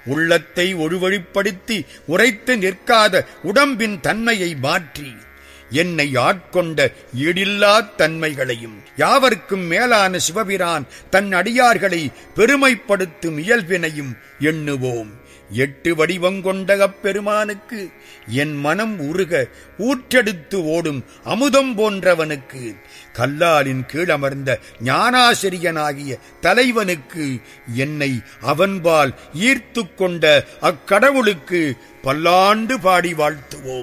உள்ளத்தை ஒருவழிப்படுத்தி உரைத்து நிற்காத உடம்பின் தன்மையை மாற்றி என்னை ஆட்கொண்ட ஈடில்லாத் தன்மைகளையும் யாவர்க்கும் மேலான சிவபிரான் தன் அடியார்களை பெருமைப்படுத்தும் இயல்பினையும் எண்ணுவோம் எட்டு வடிவம் கொண்ட அப்பெருமானுக்கு என் மனம் உருக ஊற்றெடுத்து ஓடும் அமுதம் போன்றவனுக்கு கல்லாலின் கீழமர்ந்த ஞானாசிரியனாகிய தலைவனுக்கு என்னை அவன்பால் ஈர்த்து கொண்ட அக்கடவுளுக்கு பல்லாண்டு பாடி வாழ்த்துவோம்